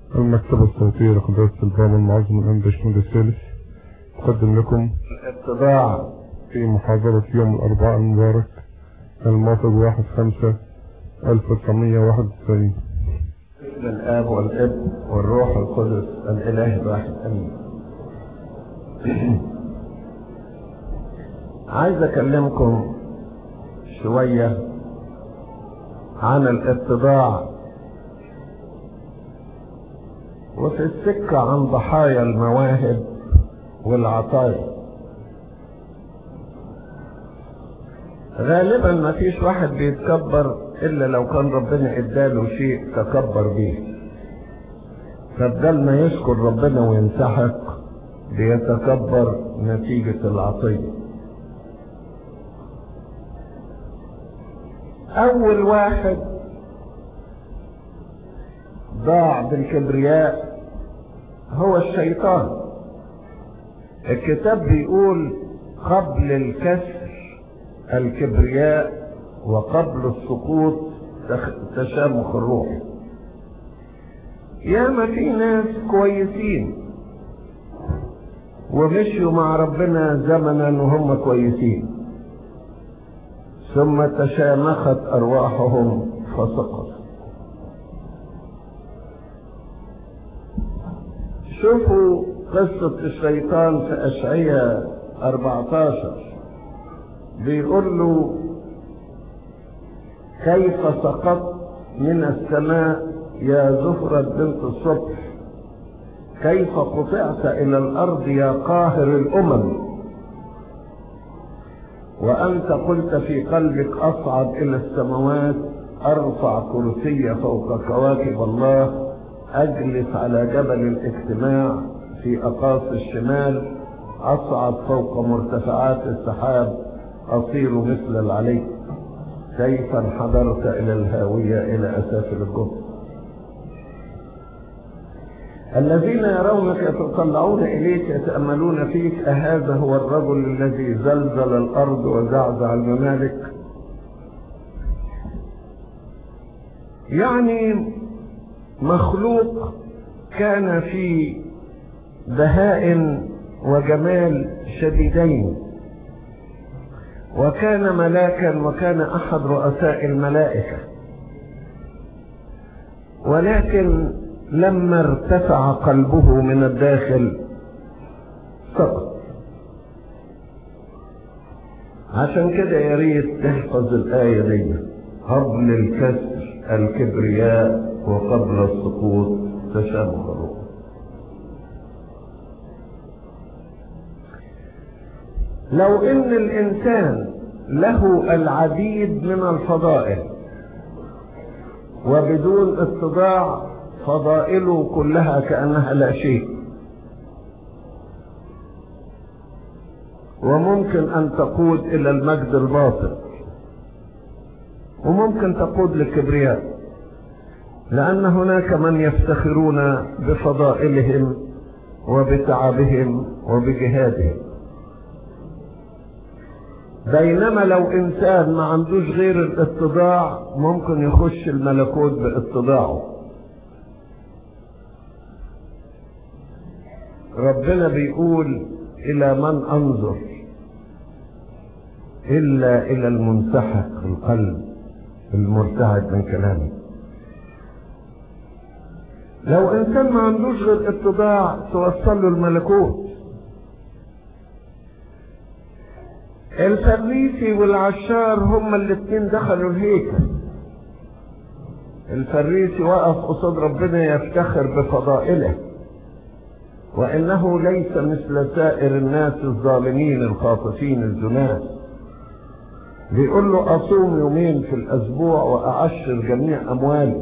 المكتبة الصوتية لقداسة البابا المعظم الأنبا بشمول الثالث تقدم لكم الاتباع في محاضرة يوم الأربعاء المبارك الموافق واحد خمسة ألف وتسعمية واحد وتسعين باسم الآب والابن والروح القدس الإله الواحد أمين عايز أكلمكم شوية عن الاتباع وفي السكة عن ضحايا المواهب والعطايا غالبا ما فيش واحد بيتكبر الا لو كان ربنا اداله شيء تكبر بيه فبدل ما يشكر ربنا وينسحق بيتكبر نتيجة العطية اول واحد ضاع بالكبرياء هو الشيطان الكتاب بيقول قبل الكسر الكبرياء وقبل السقوط تشامخ الروح ياما في ناس كويسين ومشيوا مع ربنا زمنا وهم كويسين ثم تشامخت ارواحهم فسقطوا شوفوا قصة الشيطان في أشعية 14 بيقول له كيف سقطت من السماء يا زفرة بنت الصبح كيف قطعت إلى الأرض يا قاهر الأمم وأنت قلت في قلبك أصعد إلى السماوات أرفع كرسي فوق كواكب الله أجلس على جبل الاجتماع في أقاصي الشمال أصعد فوق مرتفعات السحاب أصير مثل العلي كيف انحدرت إلى الهاوية إلى أسافل الجب الذين يرونك يتطلعون إليك يتأملون فيك أهذا هو الرجل الذي زلزل الأرض وزعزع الممالك يعني مخلوق كان في بهاء وجمال شديدين وكان ملاكا وكان احد رؤساء الملائكه ولكن لما ارتفع قلبه من الداخل سقط عشان كده يا ريت تحفظ الايه دي قبل الكسر الكبرياء وقبل السقوط تشابه الروح لو ان الانسان له العديد من الفضائل وبدون اتضاع فضائله كلها كانها لا شيء وممكن ان تقود الى المجد الباطل وممكن تقود للكبرياء لأن هناك من يفتخرون بفضائلهم وبتعبهم وبجهادهم بينما لو إنسان ما عندوش غير الاتضاع ممكن يخش الملكوت باتضاعه ربنا بيقول إلى من أنظر إلا إلى المنسحق القلب المرتعد من كلامه لو انسان ما عندوش غير اتضاع توصل له الملكوت الفريسي والعشار هما الاثنين دخلوا الهيكل الفريسي وقف قصاد ربنا يفتخر بفضائله وانه ليس مثل سائر الناس الظالمين الخاطفين الزناة بيقول له اصوم يومين في الاسبوع واعشر جميع اموالي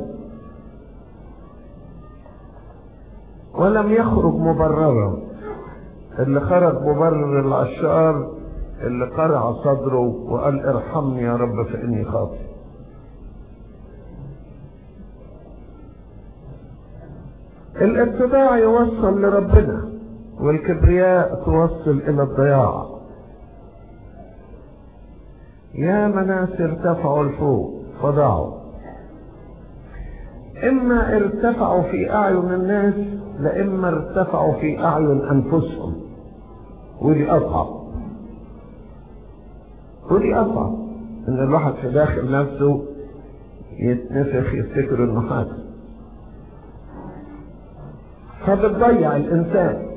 ولم يخرج مبررا اللي خرج مبرر العشار اللي قرع صدره وقال ارحمني يا رب فاني خاطئ الاتباع يوصل لربنا والكبرياء توصل الى الضياع يا ناس ارتفعوا لفوق فضاعوا إما ارتفعوا في أعين الناس لإما ارتفعوا في أعين أنفسهم ودي أصعب ودي أصعب إن الواحد في داخل نفسه يتنفخ يفتكر إنه حاجة فبتضيع الإنسان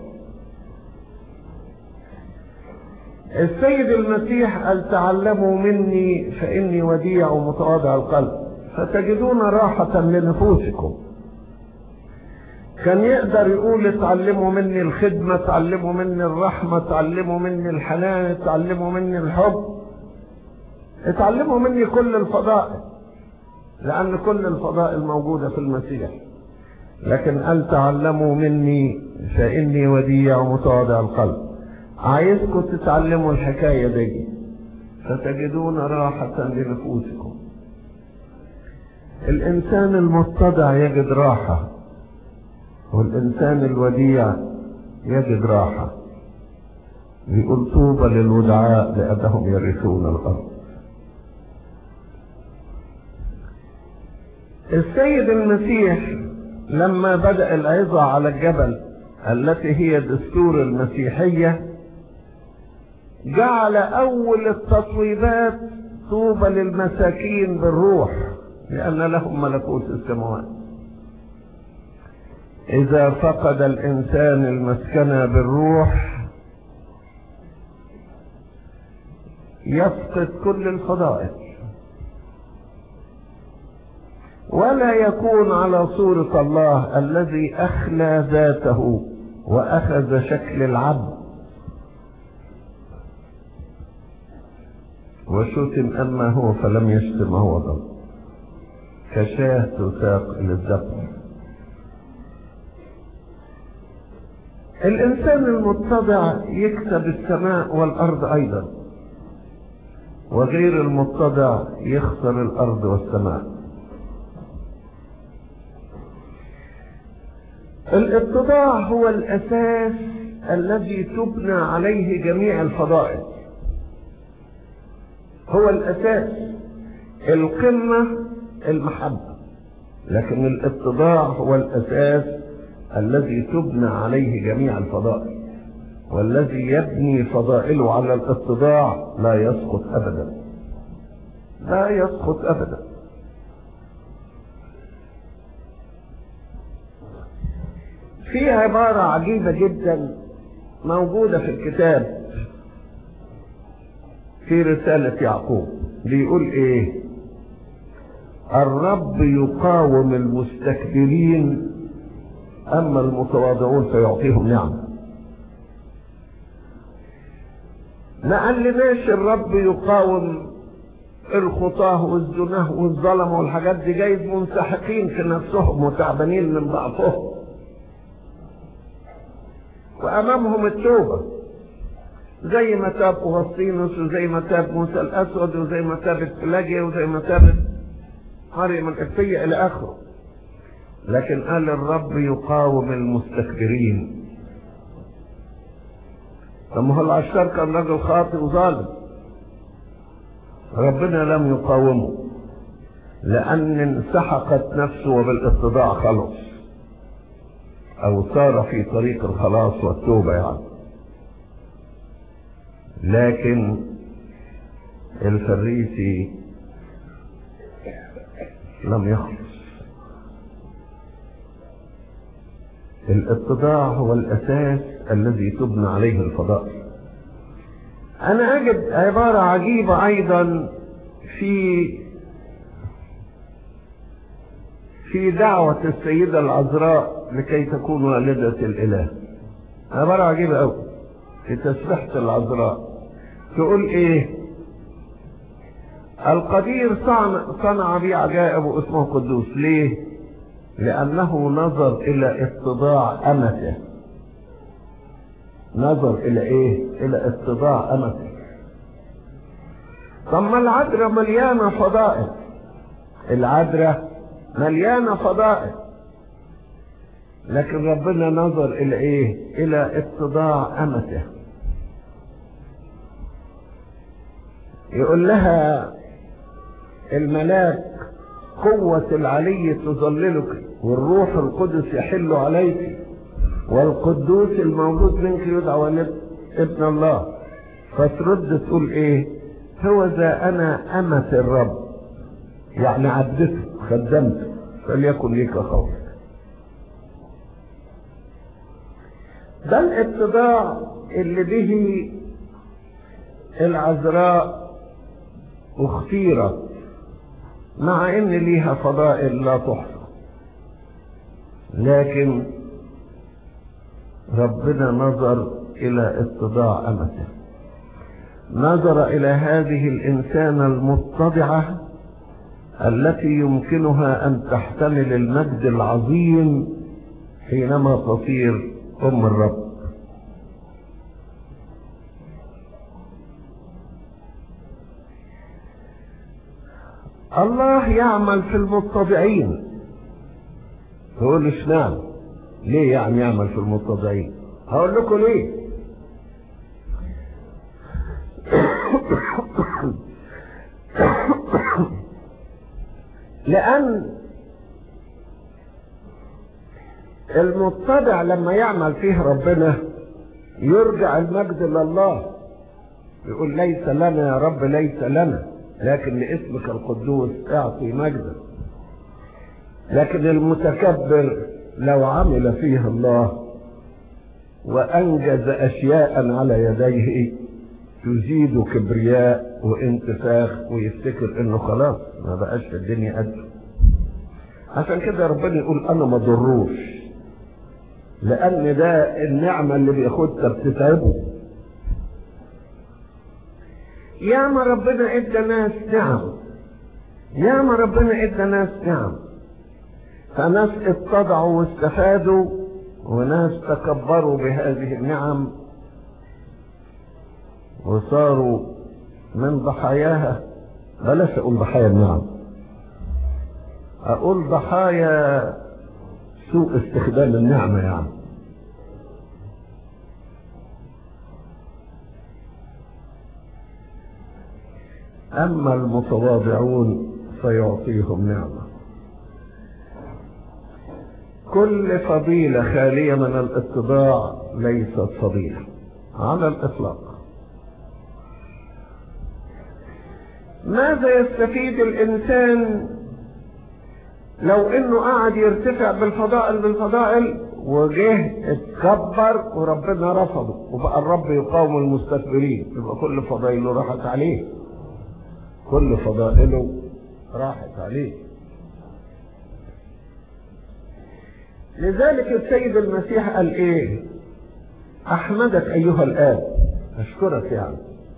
السيد المسيح قال تعلموا مني فإني وديع ومتواضع القلب فتجدون راحة لنفوسكم كان يقدر يقول اتعلموا مني الخدمة اتعلموا مني الرحمة اتعلموا مني الحنان اتعلموا مني الحب اتعلموا مني كل الفضائل لأن كل الفضائل موجودة في المسيح لكن قال تعلموا مني فإني وديع ومتواضع القلب عايزكم تتعلموا الحكاية دي فتجدون راحة لنفوسكم الإنسان المتضع يجد راحة والإنسان الوديع يجد راحة يقول طوبى للودعاء لأنهم يرثون الأرض السيد المسيح لما بدأ العظة على الجبل التي هي دستور المسيحية جعل أول التطويبات طوبى للمساكين بالروح لأن لهم ملكوت السماوات إذا فقد الإنسان المسكنة بالروح يفقد كل الفضائل ولا يكون على صورة الله الذي أخلى ذاته وأخذ شكل العبد وشتم أما هو فلم يشتم هو ضل كشاة تساق للذبح الإنسان المتضع يكسب السماء والأرض أيضا وغير المتضع يخسر الأرض والسماء الاتضاع هو الأساس الذي تبنى عليه جميع الفضائل هو الأساس القمة المحبة لكن الاتضاع هو الأساس الذي تبنى عليه جميع الفضائل والذي يبني فضائله على الاتضاع لا يسقط أبدا لا يسقط أبدا في عبارة عجيبة جدا موجودة في الكتاب في رسالة يعقوب بيقول ايه الرب يقاوم المستكبرين اما المتواضعون فيعطيهم نعمة ما قالناش الرب يقاوم الخطاه والزناه والظلمه والحاجات دي جايز منسحقين في نفسهم وتعبانين من ضعفهم وامامهم التوبه زي ما تاب اغسطينوس وزي ما تاب موسى الاسود وزي ما تابت بلاجيا وزي ما تابت مريم القبطيه الى اخره لكن قال الرب يقاوم المستكبرين طب ما هو العشار كان راجل خاطئ وظالم ربنا لم يقاومه لان انسحقت نفسه وبالاتضاع خلص او سار في طريق الخلاص والتوبه يعني لكن الفريسي لم يخلص الاتضاع هو الاساس الذي تبنى عليه الفضائل انا اجد عبارة عجيبة ايضا في في دعوة السيدة العذراء لكي تكون والدة الاله عبارة عجيبة قوي في تسبيحة العذراء تقول ايه القدير صنع, صنع بي عجائب واسمه قدوس ليه لانه نظر الى اتضاع امته نظر الى ايه الى اتضاع امته طب ما العذراء مليانه فضائل العذراء مليانه فضائل لكن ربنا نظر الى ايه الى اتضاع امته يقول لها الملاك قوة العلي تظللك والروح القدس يحل عليك والقدوس المولود منك يدعى ابن الله فترد تقول ايه هو ذا انا امة الرب يعني عبدته خدمته فليكن ليك خوف ده الاتباع اللي به العذراء اختيرت مع ان ليها فضائل لا تحصى لكن ربنا نظر الى اتباع امته نظر الى هذه الانسانه المتضعه التي يمكنها ان تحتمل المجد العظيم حينما تصير ام الرب الله يعمل في المتضعين تقول اشمعنى ليه يعني يعمل في المتضعين هقول لكم ليه لأن المتبع لما يعمل فيه ربنا يرجع المجد لله يقول ليس لنا يا رب ليس لنا لكن لاسمك القدوس اعطي مجدا لكن المتكبر لو عمل فيه الله وانجز اشياء على يديه تزيد كبرياء وانتفاخ ويفتكر انه خلاص ما بقاش في الدنيا قده عشان كده ربنا يقول انا ما ضروش لان ده النعمه اللي بياخدها بتتعبه ياما ربنا ادى ناس نعم ياما ربنا ادى ناس نعم فناس اتضعوا واستفادوا وناس تكبروا بهذه النعم وصاروا من ضحاياها بلاش اقول ضحايا النعم اقول ضحايا سوء استخدام النعمة يعني اما المتواضعون فيعطيهم نعمة كل فضيلة خالية من الاتباع ليست فضيلة على الاطلاق ماذا يستفيد الانسان لو انه قاعد يرتفع بالفضائل بالفضائل وجه اتكبر وربنا رفضه وبقى الرب يقاوم المستكبرين يبقى كل فضائله راحت عليه كل فضائله راحت عليه لذلك السيد المسيح قال ايه احمدك ايها الاب اشكرك يعني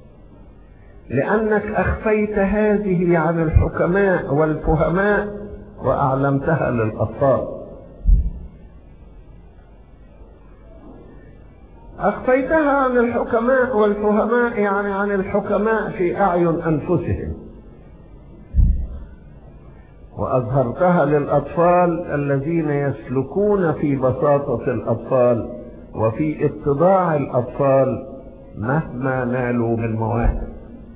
لأنك أخفيت هذه عن الحكماء والفهماء وأعلمتها للأطفال أخفيتها عن الحكماء والفهماء يعني عن الحكماء في أعين أنفسهم وأظهرتها للأطفال الذين يسلكون في بساطة الأطفال وفي اتضاع الأطفال مهما نالوا من مواهب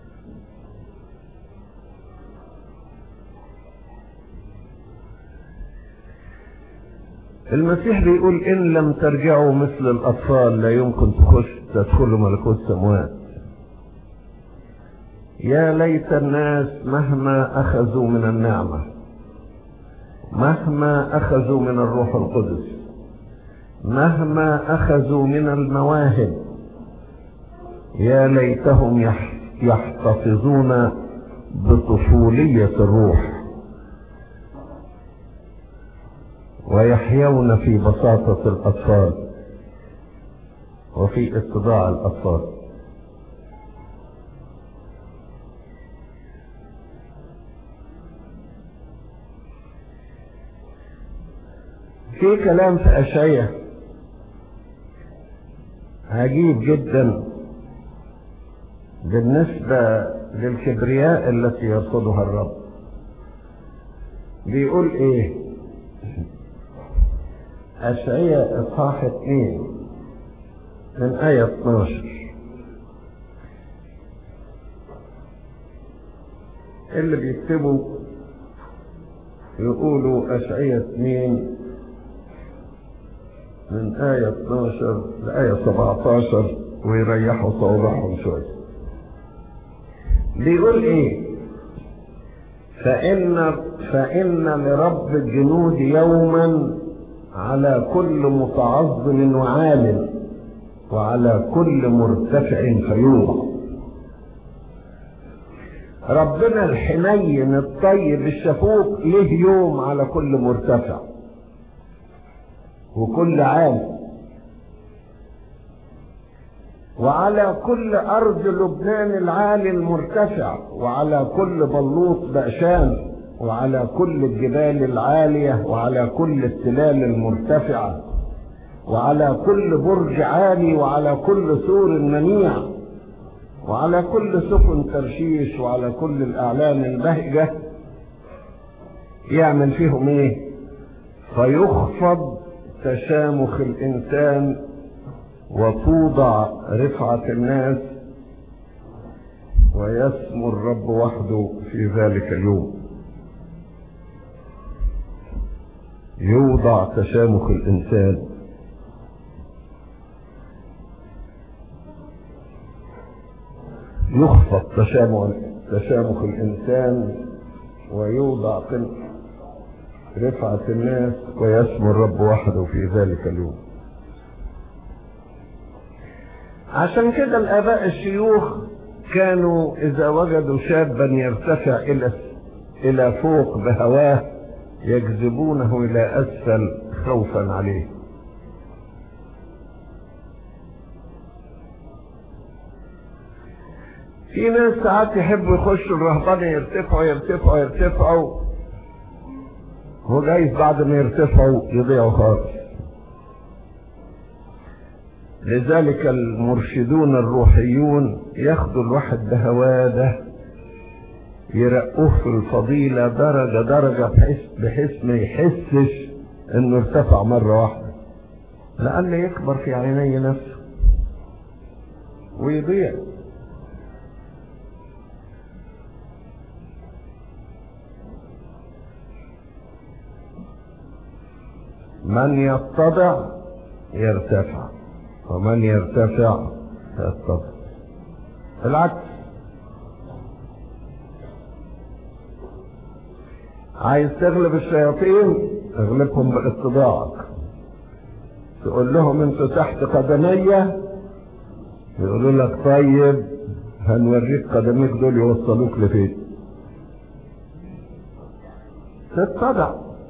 المسيح بيقول إن لم ترجعوا مثل الأطفال لا يمكن تخش تدخلوا ملكوت السماوات يا ليت الناس مهما أخذوا من النعمة مهما أخذوا من الروح القدس مهما أخذوا من المواهب يا ليتهم يحتفظون بطفولية الروح ويحيون في بساطة الأطفال وفي اتباع الأطفال في كلام في أشعية عجيب جدا بالنسبة للكبرياء التي يرصدها الرب بيقول ايه أشعية إصحاح 2 من آية 12 اللي بيكتبوا يقولوا أشعية 2 من آية 12 لآية 17 ويريحوا صوابعهم شوية بيقول ايه فإن فإن لرب الجنود يوما على كل متعظم وعال وعلى كل مرتفع فيوضع ربنا الحنين الطيب الشفوق له يوم على كل مرتفع وكل عالي وعلى كل أرض لبنان العالي المرتفع وعلى كل بلوط بأشان وعلى كل الجبال العالية وعلى كل التلال المرتفعة وعلى كل برج عالي وعلى كل سور منيع وعلى كل سفن ترشيش وعلى كل الأعلام البهجة يعمل فيهم ايه فيخفض تشامخ الإنسان وتوضع رفعة الناس ويسمو الرب وحده في ذلك اليوم يوضع تشامخ الإنسان يخفض تشامخ تشامخ الإنسان ويوضع رفعة الناس ويسمو الرب وحده في ذلك اليوم عشان كده الآباء الشيوخ كانوا إذا وجدوا شابا يرتفع إلى إلى فوق بهواه يجذبونه إلى أسفل خوفا عليه في ناس ساعات يحبوا يخشوا الرهبنة يرتفعوا يرتفعوا يرتفعوا وجايز بعد ما يرتفعوا يضيعوا خالص لذلك المرشدون الروحيون ياخدوا الواحد بهواه ده يرقوه في الفضيلة درجة درجة بحيث, بحيث ما يحسش انه ارتفع مرة واحدة لأن يكبر في عيني نفسه ويضيع من يتضع يرتفع ومن يرتفع يتضع العكس عايز تغلب الشياطين اغلبهم باتضاعك تقول لهم انتوا تحت قدمية يقولوا لك طيب هنوريك قدميك دول يوصلوك لفين تتضع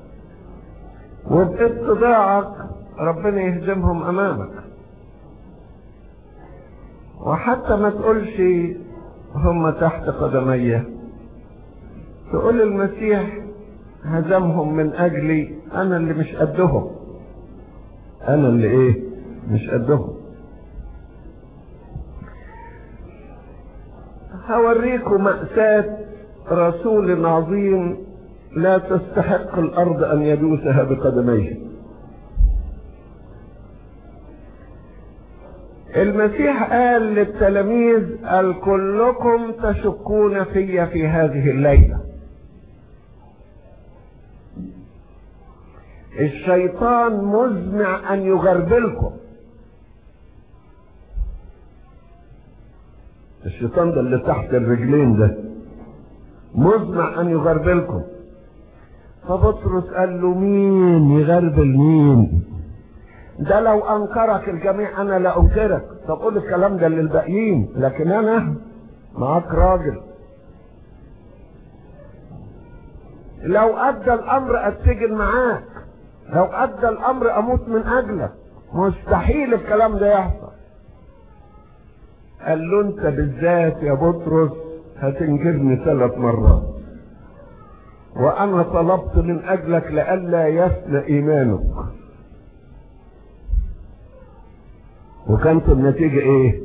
وباتضاعك ربنا يهزمهم امامك وحتى ما تقولش هم تحت قدميه تقول المسيح هزمهم من اجلي انا اللي مش قدهم انا اللي ايه مش قدهم هوريكم مأساة رسول عظيم لا تستحق الارض ان يدوسها بقدميه المسيح قال للتلاميذ قال كلكم تشكون في في هذه الليله الشيطان مزمع ان يغربلكم الشيطان ده اللي تحت الرجلين ده مزمع ان يغربلكم فبطرس قال له مين يغربل مين ده لو انكرك الجميع انا لا انكرك طب قول الكلام ده للباقيين لكن انا معاك راجل لو ادى الامر اتسجن معاك لو ادى الامر اموت من اجلك مستحيل الكلام ده يحصل قال له انت بالذات يا بطرس هتنكرني ثلاث مرات وانا طلبت من اجلك لئلا يفنى ايمانك وكانت النتيجة ايه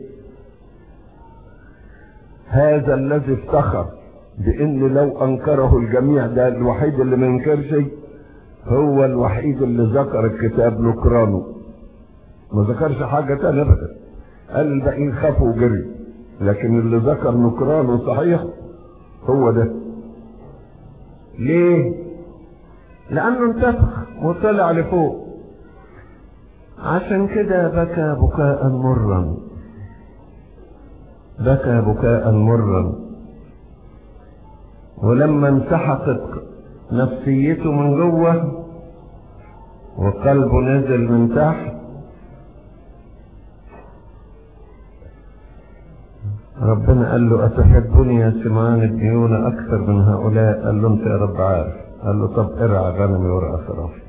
هذا الذي افتخر بان لو انكره الجميع ده الوحيد اللي ما ينكرش هو الوحيد اللي ذكر الكتاب نكرانه ما ذكرش حاجة تانية ابدا قال الباقيين خافوا وجري لكن اللي ذكر نكرانه صحيح هو ده ليه لأنه انتفخ وطلع لفوق عشان كده بكى بكاء مرا بكى بكاء مرا ولما انسحقت نفسيته من جوه وقلبه نزل من تحت ربنا قال له أتحبني يا سمعان ابن يونا أكثر من هؤلاء قال له أنت يا رب عارف قال له طب ارعى غنمي ورعى خرافي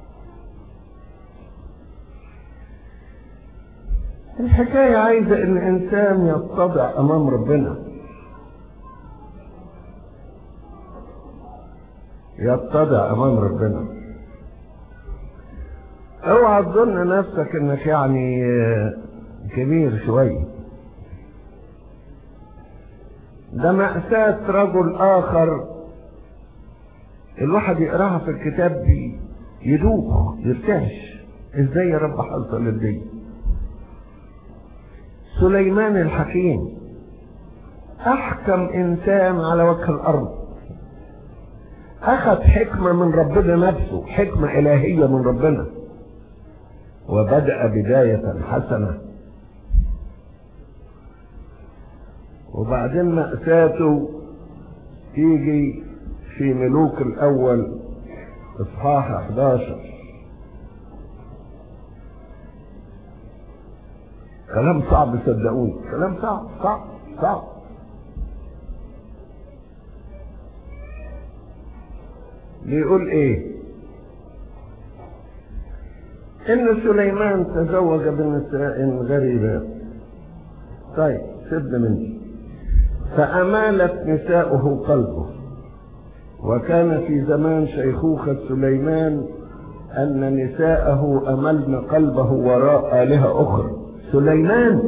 الحكاية عايزة ان انسان يتضع امام ربنا يتضع امام ربنا اوعى تظن نفسك انك يعني كبير شوية ده مأساة رجل آخر الواحد يقراها في الكتاب يدوخ يرتعش ازاي يا رب حصل الدين سليمان الحكيم احكم انسان على وجه الارض اخذ حكمة من ربنا نفسه حكمة الهية من ربنا وبدأ بداية حسنة وبعدين مأساته تيجي في ملوك الاول اصحاح 11 كلام صعب صدقوني كلام صعب صعب صعب بيقول ايه ان سليمان تزوج بنساء غريبات طيب سد مني فامالت نساؤه قلبه وكان في زمان شيخوخة سليمان ان نساءه املن قلبه وراء آلهة اخرى سليمان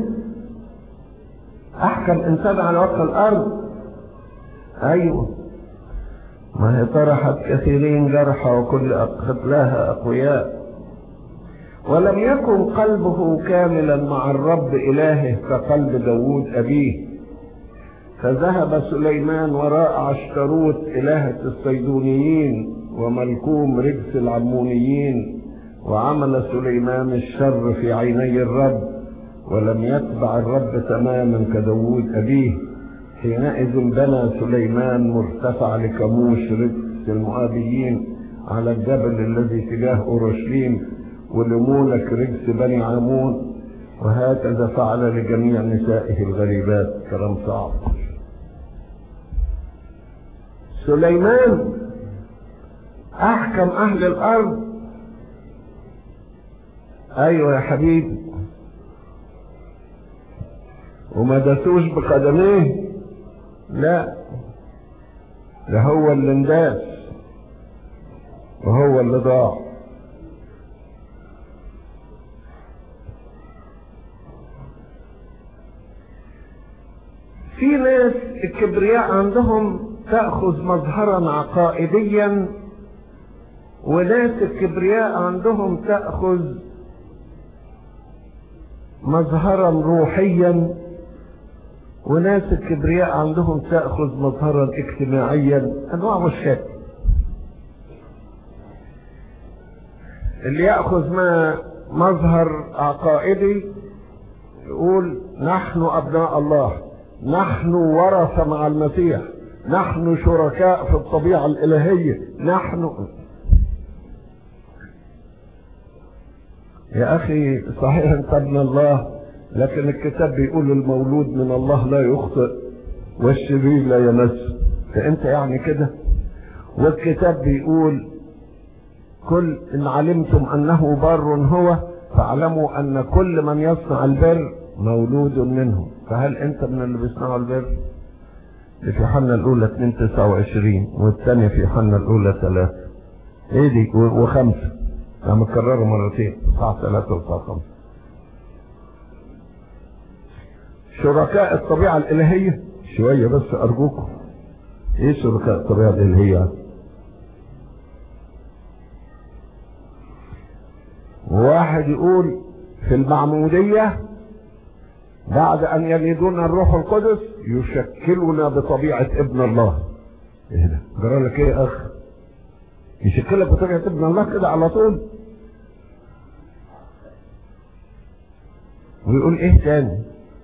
احكم انسان على وجه الارض ايوه ما هي طرحت كثيرين جرحى وكل قتلاها اقوياء ولم يكن قلبه كاملا مع الرب الهه كقلب داوود ابيه فذهب سليمان وراء عشتروت الهة الصيدونيين وملكوم رجس العمونيين وعمل سليمان الشر في عيني الرب ولم يتبع الرب تماما كداود أبيه حينئذ بنى سليمان مرتفع لكموش رجس المؤابيين على الجبل الذي تجاه أورشليم ولمولك رجس بني عمون وهكذا فعل لجميع نسائه الغريبات كلام صعب سليمان أحكم أهل الأرض أيوة يا حبيبي وما داسوش بقدميه لا ده هو اللي انداس وهو اللي ضاع في ناس الكبرياء عندهم تأخذ مظهرا عقائديا وناس الكبرياء عندهم تأخذ مظهرا روحيا وناس الكبرياء عندهم تأخذ مظهرا اجتماعيا أنواع مشكلة اللي يأخذ ما مظهر عقائدي يقول نحن أبناء الله نحن ورثة مع المسيح نحن شركاء في الطبيعة الإلهية نحن يا أخي صحيح أنت ابن الله لكن الكتاب بيقول المولود من الله لا يخطئ والشرير لا يمس فأنت يعني كده والكتاب بيقول كل إن علمتم أنه بار هو فاعلموا أن كل من يصنع البر مولود منه فهل أنت من اللي بيصنعوا البر؟ في يوحنا الأولى 2 29 والثانية في يوحنا الأولى 3 إيه دي وخمسة أنا مكررة مرتين صح 3 وصح 5 شركاء الطبيعة الإلهية شوية بس أرجوكم إيه شركاء الطبيعة الإلهية؟ واحد يقول في المعمودية بعد أن يلدنا الروح القدس يشكلنا بطبيعة ابن الله إيه ده؟ جرى لك إيه يا أخ؟ يشكلك بطريقة ابن الله كده على طول ويقول ايه تاني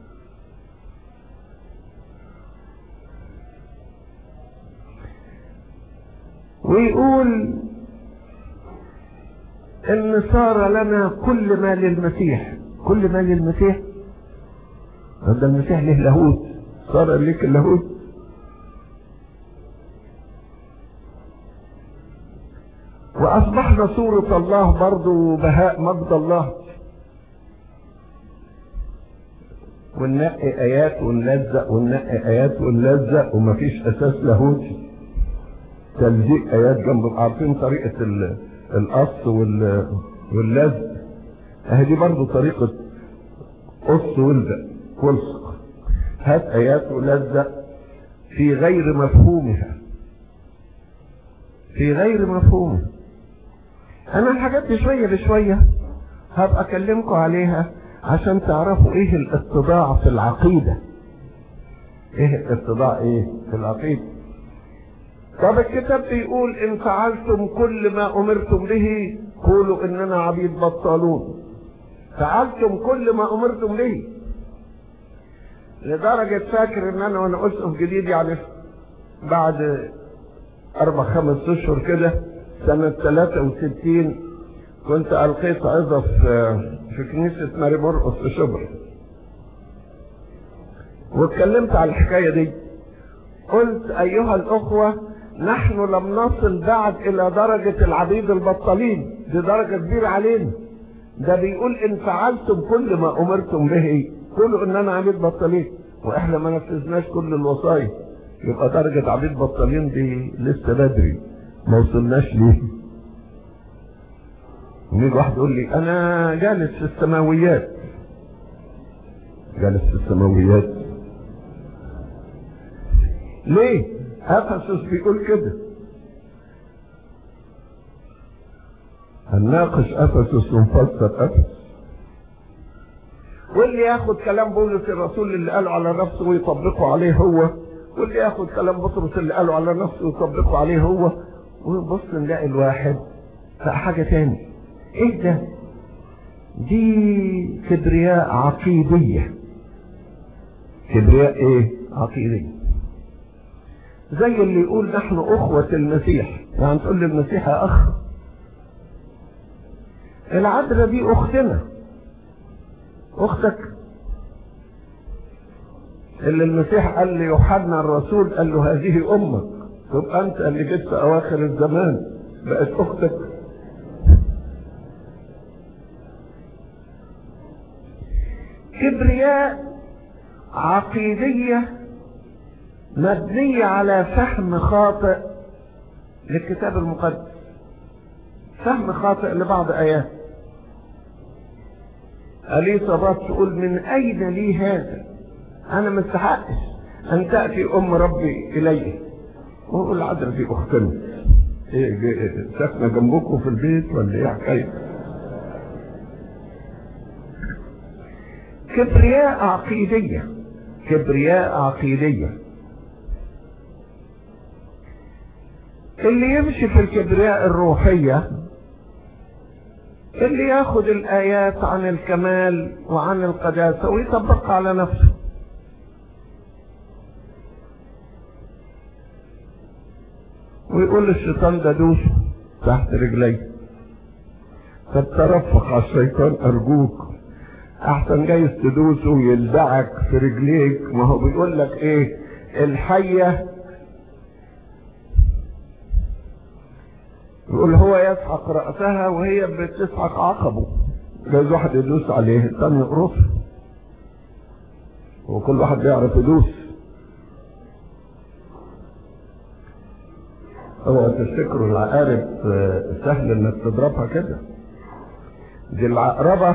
ويقول ان صار لنا كل ما للمسيح كل ما للمسيح ده المسيح له لاهوت صار ليك اللاهوت واصبحنا صورة الله برضو بهاء مجد الله وننقي ايات ونلزق وننقي ايات ونلزق ومفيش اساس لاهوتي تلزيق ايات جنب عارفين طريقة القص واللزق اهي دي برضو طريقة قص والزق والصق هات ايات ولزق في غير مفهومها في غير مفهومها انا الحاجات دي شوية بشوية هبقى اكلمكم عليها عشان تعرفوا ايه الاتضاع في العقيدة ايه الاتضاع ايه في العقيدة طب الكتاب بيقول ان فعلتم كل ما امرتم به قولوا اننا عبيد بطالون فعلتم كل ما امرتم به لدرجة فاكر ان انا وانا اسقف جديد يعني بعد اربع خمس اشهر كده سنة 63 كنت القيت عظة في في كنيسة ماري مرقس في شبرا واتكلمت على الحكاية دي قلت ايها الاخوة نحن لم نصل بعد الى درجة العبيد البطالين دي درجة كبيرة علينا ده بيقول ان فعلتم كل ما امرتم به قولوا ان انا عبيد بطالين واحنا ما نفذناش كل الوصايا يبقى درجة عبيد بطالين دي لسه بدري ما وصلناش ليه يجي واحد يقول لي انا جالس في السماويات جالس في السماويات ليه افسس بيقول كده هنناقش افسس ونفسر افسس واللي ياخد كلام بولس الرسول اللي قاله على نفسه ويطبقه عليه هو واللي ياخد كلام بطرس اللي قاله على نفسه ويطبقه عليه هو ونبص نلاقي الواحد في حاجة تاني ايه ده دي كبرياء عقيدية كبرياء ايه عقيدية زي اللي يقول نحن اخوة المسيح يعني تقول للمسيح يا اخ العذراء دي اختنا اختك اللي المسيح قال ليوحنا الرسول قال له هذه امك تبقى انت اللي جيت في اواخر الزمان بقت اختك كبرياء عقيدية مبنية على فهم خاطئ للكتاب المقدس فهم خاطئ لبعض آيات أليصابات تقول من أين لي هذا أنا ما استحقش أن تأتي أم ربي إلي وأقول عذرا في أختنا إيه ساكنة جنبكم في البيت ولا إيه حكاية كبرياء عقيدية كبرياء عقيدية اللي يمشي في الكبرياء الروحية اللي ياخد الآيات عن الكمال وعن القداسة ويطبقها على نفسه ويقول للشيطان ده دوس تحت رجلي فترفق على الشيطان أرجوك أحسن جايز تدوسه ويلدعك في رجليك ما هو بيقول لك إيه الحية يقول هو يسحق رأسها وهي بتسحق عقبه جايز واحد يدوس عليه الثاني يقرصه وكل واحد بيعرف يدوس هو تفتكروا العقارب سهل انك تضربها كده دي العقربة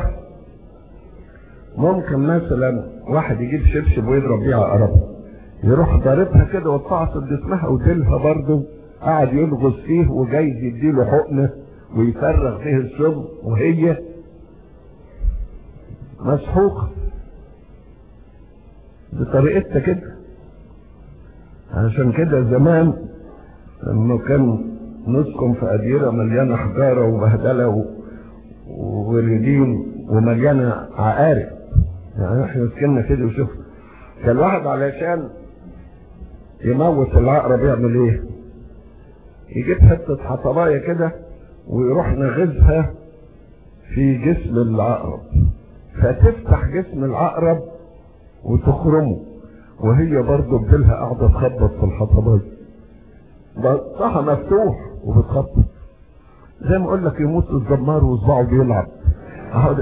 ممكن مثلا واحد يجيب شبشب ويضرب بيه عقربة يروح ضاربها كده وتعصب جسمها وديلها برضه قاعد يلغز فيه وجايز يديله حقنة ويفرغ فيه الشغل وهي مسحوقة بطريقتها كده عشان كده زمان لما كان نسكن في أديرة مليانة حجارة وبهدلة و... ورديم ومليانة عقارب يعني احنا سكننا كده وشوف كان الواحد علشان يموت العقرب يعمل ايه يجيب حتة حطباية كده ويروح نغزها في جسم العقرب فتفتح جسم العقرب وتخرمه وهي برضه بدلها قاعدة تخبط في الحطباية بطها مفتوح وبتخبط زي ما اقول لك يموت الزمار وصباعه بيلعب اهو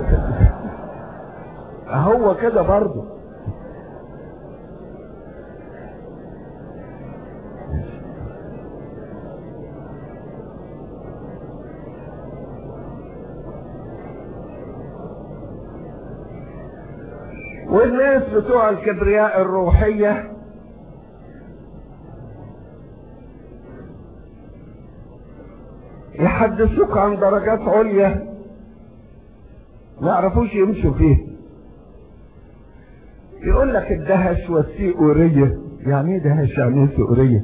هو كده برضه والناس بتوع الكبرياء الروحية يحدثوك عن درجات عليا ما يعرفوش يمشوا فيه يقول لك الدهش والسيئورية يعني ايه دهش يعني ايه سيئورية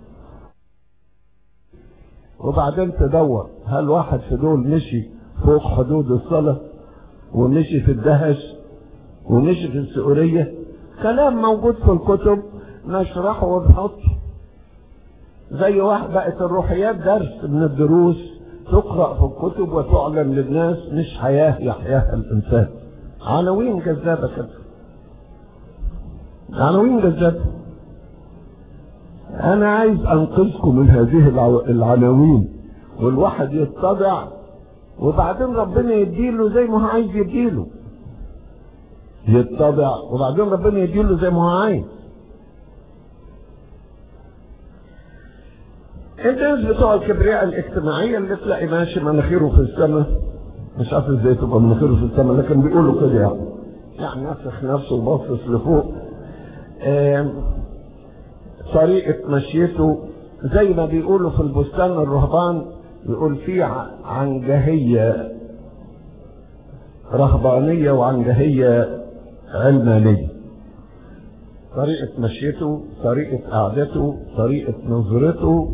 وبعدين تدور هل واحد في دول مشي فوق حدود الصلاة ومشي في الدهش ومشي في السؤرية كلام موجود في الكتب نشرحه ونحطه زي واحد بقت الروحيات درس من الدروس تقرأ في الكتب وتعلن للناس مش حياة يحياها الإنسان عناوين جذابة كده عناوين جذابة أنا عايز أنقذكم من هذه العناوين والواحد يتضع وبعدين ربنا يديله زي ما هو عايز يديله يتضع وبعدين ربنا يديله زي ما هو عايز الناس بتوع الكبرياء الاجتماعية اللي تلاقي ماشي مناخيره في السماء مش عارف ازاي تبقى مناخيره في السماء لكن بيقولوا كده يعني يعني نفخ نفسه وباصص لفوق طريقة مشيته زي ما بيقولوا في البستان الرهبان يقول في عنجهية رهبانية وعنجهية علمانية طريقة مشيته طريقة قعدته طريقة نظرته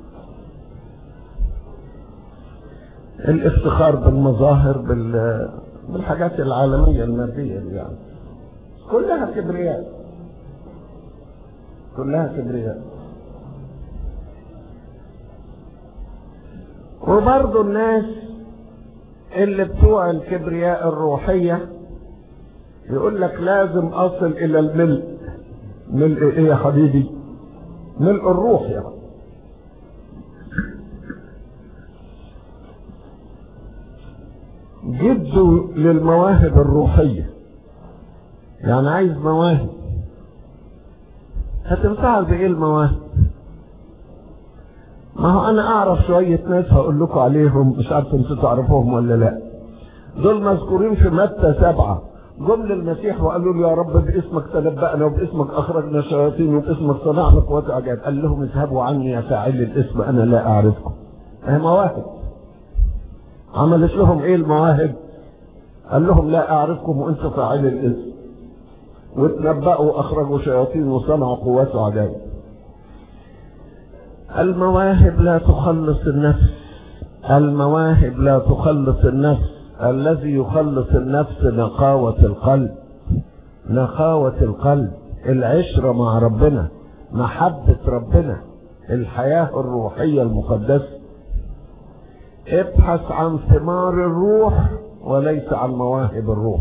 الافتخار بالمظاهر بال بالحاجات العالمية المادية دي يعني كلها كبرياء كلها كبرياء وبرضه الناس اللي بتوع الكبرياء الروحية يقول لك لازم أصل إلى الملء ملء إيه يا حبيبي ملء الروح يعني جدوا للمواهب الروحية يعني عايز مواهب هتنفعل بإيه المواهب ما هو أنا أعرف شوية ناس هقول لكم عليهم مش عارف أنتوا تعرفوهم ولا لا دول مذكورين في متى سبعة جم للمسيح وقالوا له يا رب باسمك تنبأنا وباسمك أخرجنا شياطين وباسمك صنعنا قوات عجائب قال لهم اذهبوا عني يا فاعل الاسم أنا لا أعرفكم هي مواهب عملت لهم إيه المواهب قال لهم لا أعرفكم وأنت فاعل الاسم وتنبأوا أخرجوا شياطين وصنعوا قوات عجائب المواهب لا تخلص النفس المواهب لا تخلص النفس الذي يخلص النفس نقاوة القلب نقاوة القلب العشرة مع ربنا محبة ربنا الحياة الروحية المقدسة ابحث عن ثمار الروح وليس عن مواهب الروح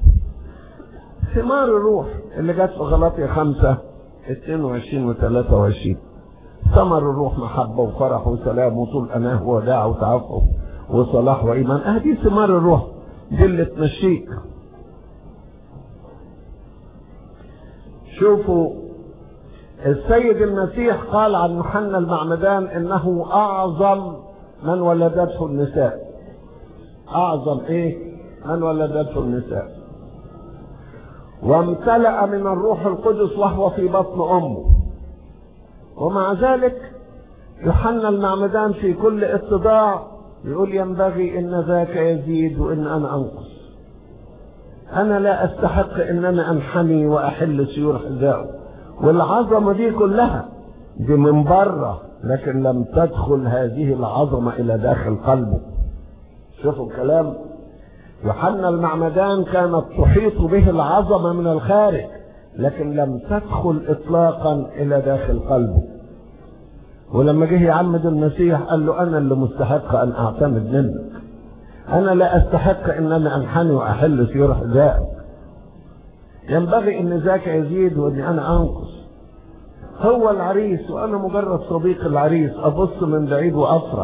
ثمار الروح اللي جت في غلطية خمسة 22 و 23 ثمر الروح محبة وفرح وسلام وطول أناه وداع وتعفف وصلاح وإيمان أهدي ثمار الروح دي اللي تمشيك شوفوا السيد المسيح قال عن يوحنا المعمدان انه اعظم من ولدته النساء اعظم ايه من ولدته النساء وامتلأ من الروح القدس وهو في بطن امه ومع ذلك يوحنا المعمدان في كل اتضاع يقول ينبغي ان ذاك يزيد وان انا انقص انا لا استحق ان انا انحني واحل سيور حذائه والعظمه دي كلها دي من بره لكن لم تدخل هذه العظمة إلى داخل قلبه شوفوا الكلام يوحنا المعمدان كانت تحيط به العظمة من الخارج لكن لم تدخل إطلاقا إلى داخل قلبه ولما جه يعمد المسيح قال له أنا اللي مستحق أن أعتمد منك أنا لا أستحق أن أنا أنحني وأحل سير حذائك ينبغي أن ذاك يزيد وأني أنا أنقص هو العريس وأنا مجرد صديق العريس أبص من بعيد وأفرح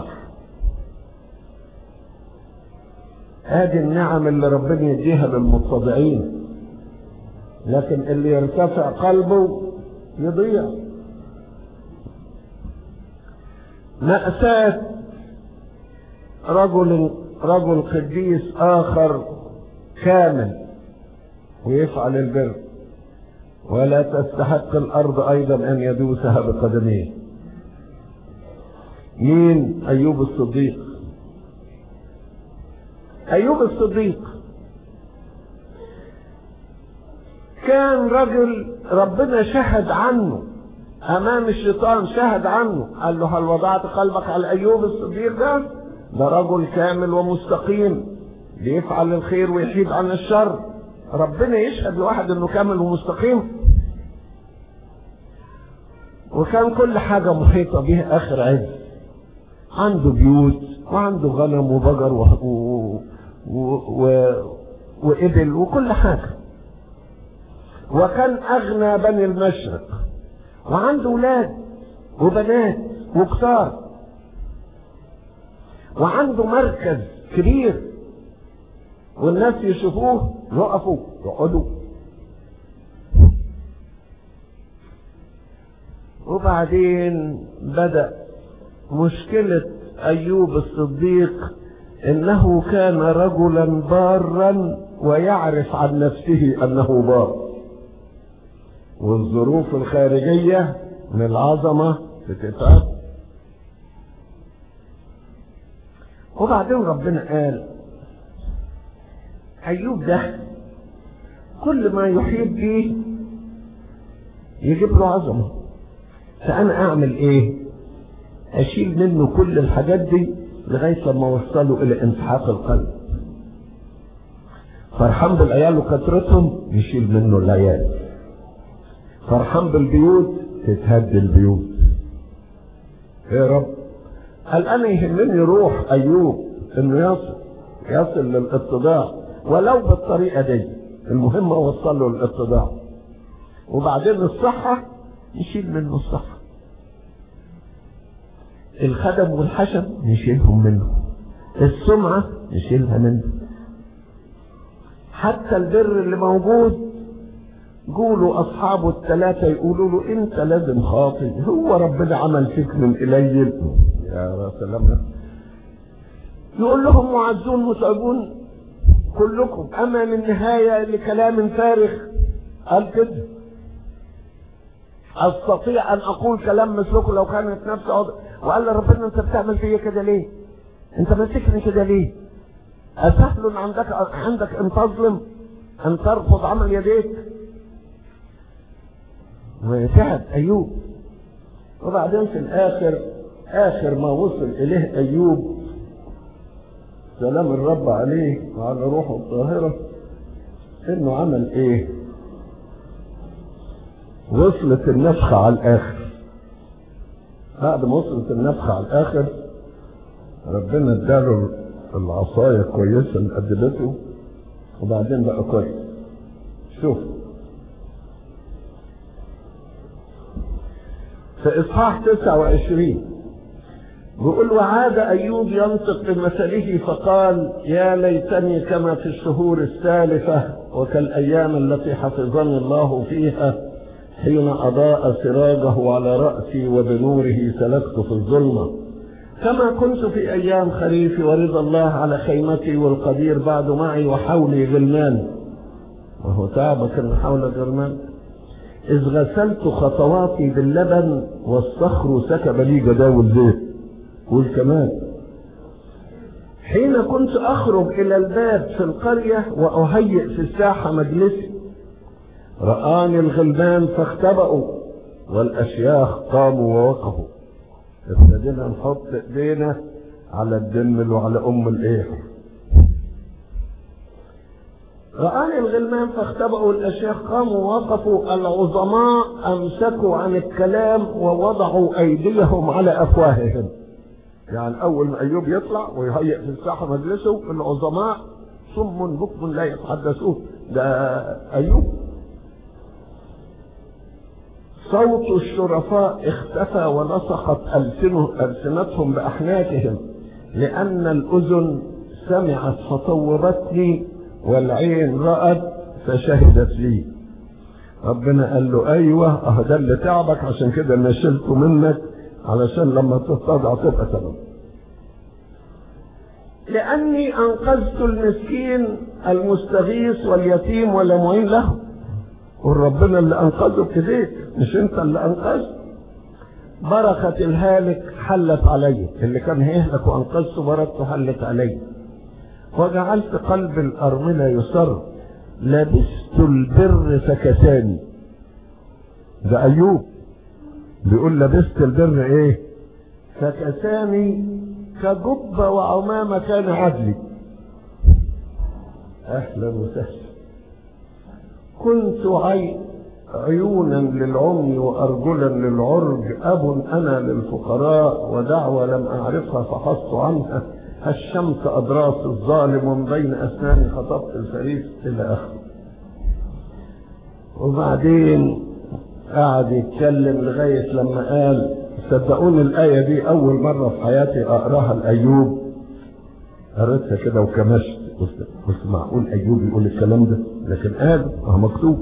هذه النعم اللي ربنا يديها للمتضعين لكن اللي يرتفع قلبه يضيع مأساة رجل رجل قديس آخر كامل ويفعل البر ولا تستحق الأرض أيضا أن يدوسها بقدميه مين أيوب الصديق أيوب الصديق كان رجل ربنا شهد عنه أمام الشيطان شهد عنه قال له هل وضعت قلبك على أيوب الصديق ده ده رجل كامل ومستقيم بيفعل الخير ويحيد عن الشر ربنا يشهد لواحد انه كامل ومستقيم وكان كل حاجة محيطة به آخر عز عنده بيوت وعنده غنم وبقر و... و... و... وإبل وكل حاجة وكان أغنى بني المشرق وعنده ولاد وبنات وكتار وعنده مركز كبير والناس يشوفوه يقفوا يقعدوا وبعدين بدأ مشكلة أيوب الصديق إنه كان رجلا بارا ويعرف عن نفسه أنه بار والظروف الخارجية من العظمة بتتعب وبعدين ربنا قال أيوب ده كل ما يحيط به يجيب له عظمة فأنا أعمل إيه؟ أشيل منه كل الحاجات دي لغاية لما أوصله إلى انسحاق القلب فرحان بالعيال وكثرتهم يشيل منه العيال فرحان بالبيوت تتهد البيوت يا رب قال أنا يهمني روح أيوب إنه يصل يصل للاتضاع ولو بالطريقة دي المهم اوصل له الاتضاع وبعدين الصحة نشيل منه الصحة الخدم والحشم نشيلهم منه السمعة نشيلها منه حتى البر اللي موجود قولوا أصحابه الثلاثة يقولوا له أنت لازم خاطي هو ربنا عمل فيك من قليل يا سلام يقول لهم معزون متعبون كلكم أما من نهاية لكلام فارغ قال كده أستطيع أن أقول كلام مثلكم لو كانت نفسي أوضح وقال لي ربنا أنت بتعمل فيا كده ليه؟ أنت ماسكني كده ليه؟ أسهل عندك عندك أن تظلم أن ترفض عمل يديك وتعب أيوب وبعدين في الآخر آخر ما وصل إليه أيوب سلام الرب عليه وعلى روحه الطاهرة إنه عمل إيه؟ وصلت النفخة على الآخر بعد ما وصلت النفخة على الآخر ربنا اداله العصاية كويسة اللي قدمته وبعدين بقى كويس شوف في إصحاح 29 بيقول وعاد أيوب ينطق بمثله فقال يا ليتني كما في الشهور السالفة وكالأيام التي حفظني الله فيها حين أضاء سراجه على رأسي وبنوره سلكت في الظلمة كما كنت في أيام خريفي ورضا الله على خيمتي والقدير بعد معي وحولي غلمان وهو تعبك أن حول غلمان إذ غسلت خطواتي باللبن والصخر سكب لي جداول زيت قول كمان حين كنت أخرج إلى الباب في القرية وأهيئ في الساحة مجلسي رآني الغلمان فاختبأوا والأشياخ قاموا ووقفوا ابتدينا نحط ايدينا على الدمل وعلى ام الايه رآني الغلمان فاختبأوا الأشياخ قاموا ووقفوا العظماء أمسكوا عن الكلام ووضعوا أيديهم على أفواههم يعني أول ما أيوب يطلع ويهيئ في الساحة مجلسه العظماء صم بكم لا يتحدثون ده أيوب صوت الشرفاء اختفى ولصقت ألسنتهم بأحناكهم لأن الأذن سمعت فطوبتني والعين رأت فشهدت لي ربنا قال له أيوة اه ده اللي تعبك عشان كده أنا شلته منك علشان لما تتضع تبقى تمام لأني أنقذت المسكين المستغيث واليتيم ولا معين له وربنا اللي أنقذه بإيديك مش أنت اللي أنقذت بركة الهالك حلت علي اللي كان هيهلك وأنقذته بركته حلت علي وجعلت قلب الأرملة يسر لبست البر فكساني ده أيوب بيقول لبست البر إيه فكساني كجبة وعمامة كان عدلي أهلا وسهلا كنت عي عيونا للعمي وأرجلا للعرج أب أنا للفقراء ودعوة لم أعرفها فحصت عنها الشمس أدراس الظالم ومن بين أسناني خطبت الفريس إلى آخره وبعدين قعد يتكلم لغاية لما قال صدقوني الآية دي أول مرة في حياتي أقراها لأيوب قريتها كده وكمشت قلت قلت معقول أيوب يقول الكلام ده لكن قال أهو مكتوب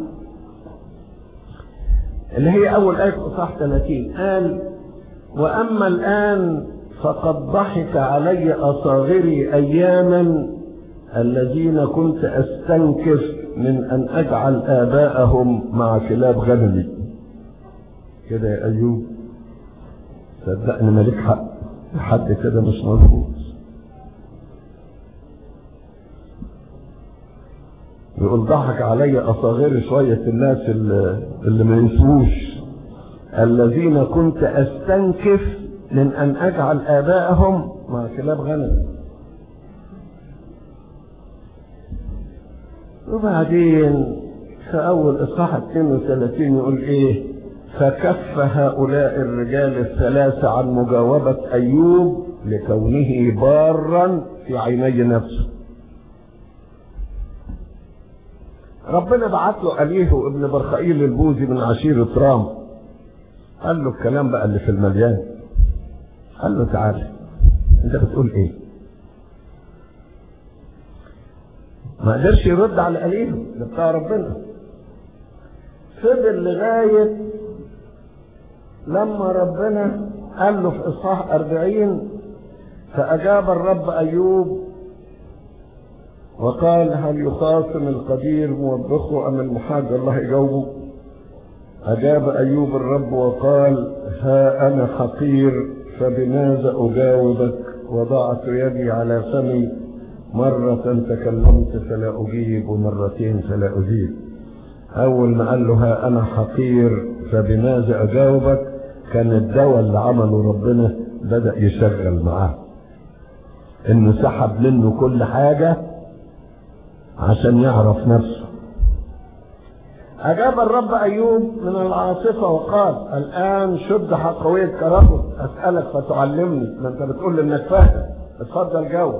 اللي هي أول آية في إصحاح 30 قال وأما الآن فقد ضحك علي أصاغري أياما الذين كنت أستنكف من أن أجعل آباءهم مع كلاب غنمي كده يا أيوب صدقني مالك حق حد كده مش مظبوط يقول ضحك علي أصاغري شوية الناس اللي, اللي ما ينسوش الذين كنت أستنكف من أن أجعل آباءهم مع كلاب غنم وبعدين في أول إصحاح 32 يقول إيه فكف هؤلاء الرجال الثلاثة عن مجاوبة أيوب لكونه بارا في عيني نفسه ربنا بعت له أليه ابن برخائيل البوزي من عشيرة رام قال له الكلام بقى اللي في المليان قال له تعالى انت بتقول ايه ما قدرش يرد على أليه ده بتاع ربنا فضل لغاية لما ربنا قال له في إصحاح أربعين فأجاب الرب أيوب وقال هل يخاصم القدير موبخه أم المحاج الله يجاوبه أجاب أيوب الرب وقال ها أنا حقير فبماذا أجاوبك وضعت يدي على فمي مرة تكلمت فلا أجيب ومرتين فلا أجيب أول ما قال له ها أنا حقير فبماذا أجاوبك كان الدواء اللي عمله ربنا بدأ يشغل معاه إنه سحب منه كل حاجة عشان يعرف نفسه أجاب الرب أيوب من العاصفة وقال الآن شد حقوية كرامه أسألك فتعلمني ما أنت بتقول لي إنك فاهم اتفضل جاوب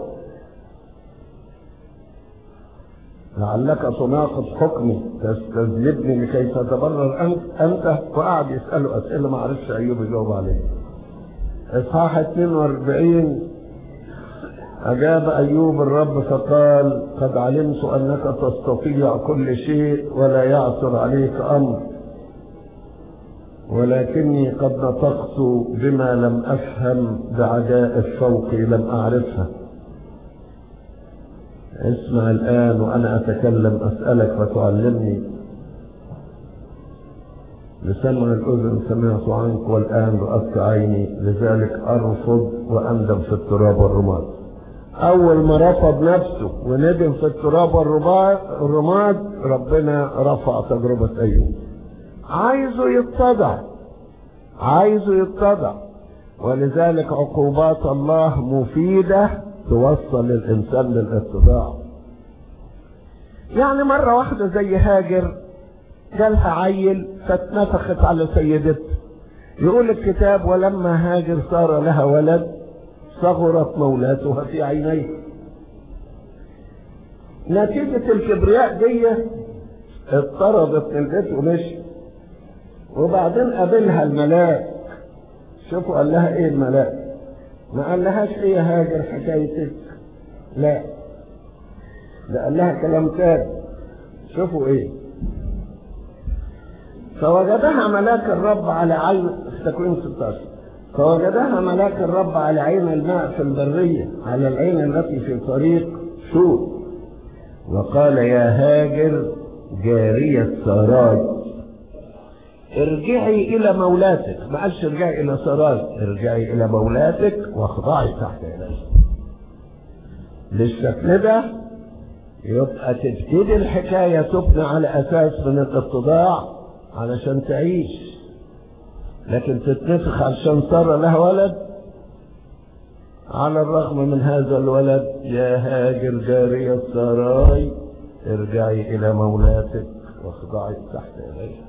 لعلك تناقض حكمي تستذنبني لكي تتبرر أنت أنت وقعد يسأله أسئلة ما عرفش أيوب يجاوب عليها إصحاح 42 أجاب أيوب الرب فقال قد علمت أنك تستطيع كل شيء ولا يعثر عليك أمر ولكني قد نطقت بما لم أفهم بعجائب فوقي لم أعرفها اسمع الآن وأنا أتكلم أسألك فتعلمني لسمع الأذن سمعت عنك والآن رأت عيني لذلك أرفض وأندم في التراب والرماد أول ما رفض نفسه وندم في التراب والرماد ربنا رفع تجربة أيوب عايزه يتضع عايزه يتضع ولذلك عقوبات الله مفيدة توصل الإنسان للاتضاع يعني مرة واحدة زي هاجر جالها عيل فاتنفخت على سيدتها يقول الكتاب ولما هاجر صار لها ولد صغرت مولاتها في عينيه نتيجة الكبرياء دي اضطربت من البيت ومشي وبعدين قابلها الملاك شوفوا قال لها ايه الملاك ما قال لهاش ايه يا هاجر حكايتك لا ده قال لها كلام تاني شوفوا ايه فوجدها ملاك الرب على عين تكوين 16 فوجدها ملاك الرب على عين الماء في البرية على العين التي في طريق شور وقال يا هاجر جارية سراي ارجعي إلى مولاتك ما قالش ارجعي إلى سراي ارجعي إلى مولاتك واخضعي تحت يديه بالشكل ده يبقى تبتدي الحكاية تبنى على أساس من الاتضاع علشان تعيش لكن تتنفخ علشان صار لها ولد على الرغم من هذا الولد يا هاجر جارية سراي ارجعي إلى مولاتك واخضعي تحت يديه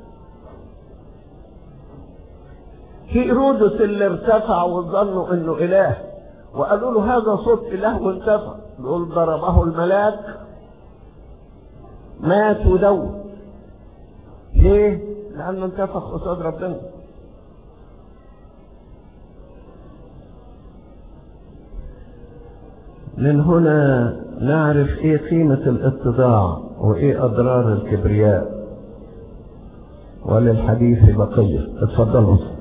في إرودس اللي ارتفع وظنوا انه اله وقالوا له هذا صوت اله وانتفع يقول ضربه الملاك مات ودو ليه؟ لأنه انتفخ قصاد ربنا من هنا نعرف ايه قيمة الاتضاع وايه اضرار الكبرياء وللحديث بقية اتفضلوا